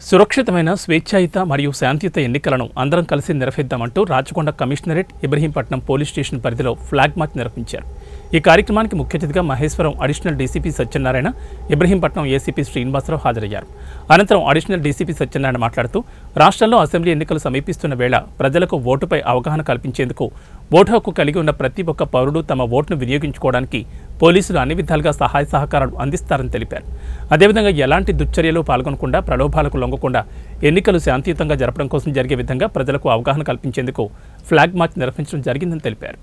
సురక్షితమైన స్వేచ్ఛాయుత మరియు శాంతియుత ఎన్నికలను అందరం కలిసి నిర్వహిద్దామంటూ Rachakonda commissionerate Ibrahimpatnam police station పరిధిలో ఫ్లాగ్ మార్చ్ నిర్వహించారు ఈ కార్యక్రమానికి ముఖ్య అతిథిగా Maheshwaram additional DCP Satyanarayana Ibrahimpatnam ACP Srinivasa Rao హాజరయ్యారు అనంతరం అడిషనల్ డీసీపీ సత్యనారాయణ మాట్లాడుతూ రాష్ట్రంలో అసెంబ్లీ ఎన్నికలు సమీపిస్తున్న వేళ ప్రజలకు ఓటుపై అవగాహన కల్పించేందుకు ఓటు హక్కు కలిగి ఉన్న ప్రతి ఒక్క పౌరుడు తమ ఓటును వినియోగించుకోవడానికి పోలీసులు అన్ని విధాలుగా సహాయ సహకారాలు అందిస్తారని తెలిపారు అదేవిధంగా ఎలాంటి దుశ్చర్యలు పాల్గొనకుండా ప్రలోభాలకు లొంగకుండా ఎన్నికలు శాంతియుతంగా జరపడం కోసం జరిగే విధంగా ప్రజలకు అవగాహన కల్పించేందుకు ఫ్లాగ్ మార్చ్ నిర్వహించడం జరిగిందని తెలిపారు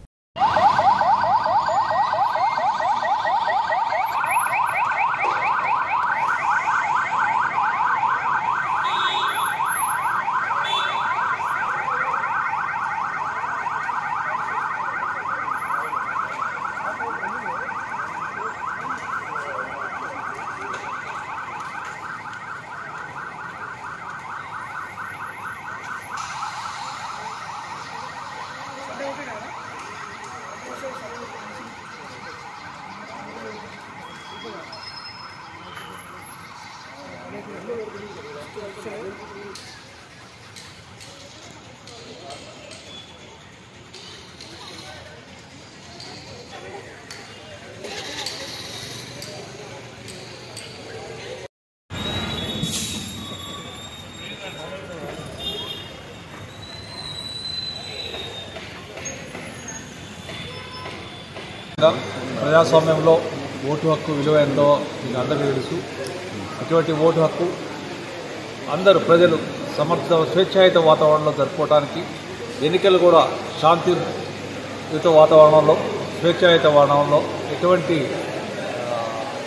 ప్రజాస్వామ్యంలో ఓటు హక్కు విలువ ఎంతో మీకు అందరికీ తెలుసు ఇటువంటి ఓటు హక్కు అందరూ ప్రజలు సమర్థ స్వేచ్ఛాయుత వాతావరణంలో జరుపుకోవడానికి ఎన్నికలు కూడా శాంతియుత వాతావరణంలో స్వేచ్ఛాయుత వాతావరణంలో ఎటువంటి ఆ,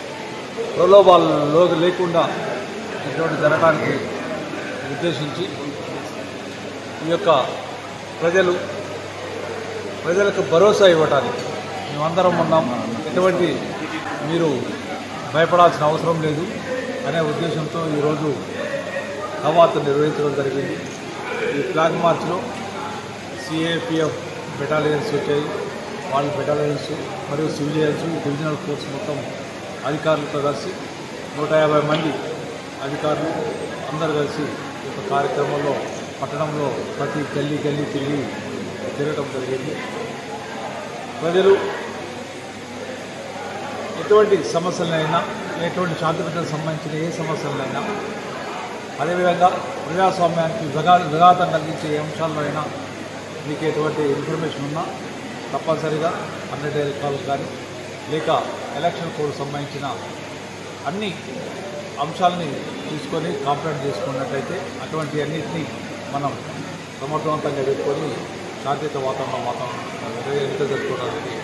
ప్రలోభాలలో లేకుండా ఇటువంటి జరగడానికి ఉద్దేశించి ఈ యొక్క ప్రజలు ప్రజలకు భరోసా ఇవ్వటానికి మేమందరం ఉన్నాం ఎటువంటి మీరు భయపడాల్సిన అవసరం లేదు అనే ఉద్దేశంతో ఈరోజు కవాతు నిర్వహించడం జరిగింది ఈ ఫ్లాగ్ మార్చ్లో సిఏపిఎఫ్ బెటాలియన్స్ వచ్చాయి వాళ్ళ బెటాలియన్స్ మరియు సివిలియన్స్ డివిజనల్ ఫోర్స్ మొత్తం అధికారులతో కలిసి నూట యాభై మంది అధికారులు అందరూ కలిసి ఈ యొక్క కార్యక్రమంలో పట్టణంలో ప్రతి గల్లీ గల్లీ తిరిగి తిరగటం జరిగింది ప్రజలు ఎటువంటి సమస్యలైనా ఎటువంటి శాంతి భద్రతకు సంబంధించిన ఏ సమస్యలైనా అదేవిధంగా ప్రజాస్వామ్యానికి విఘా విఘాతం కలిగించే ఏ అంశాల్లో అయినా మీకు ఎటువంటి ఇన్ఫర్మేషన్ ఉన్నా తప్పనిసరిగా హండ్రెడ్ డైరీ కాల్ కానీ లేక ఎలక్షన్ కోడ్ సంబంధించిన అన్ని అంశాలని తీసుకొని కాంప్లైంట్ చేసుకున్నట్టయితే అటువంటి అన్నింటినీ మనం సమర్థవంతంగా ఎదుర్కొని శాంతియుత వాతావరణం వాతావరణం ఎన్నికలు జరుపుకోవడానికి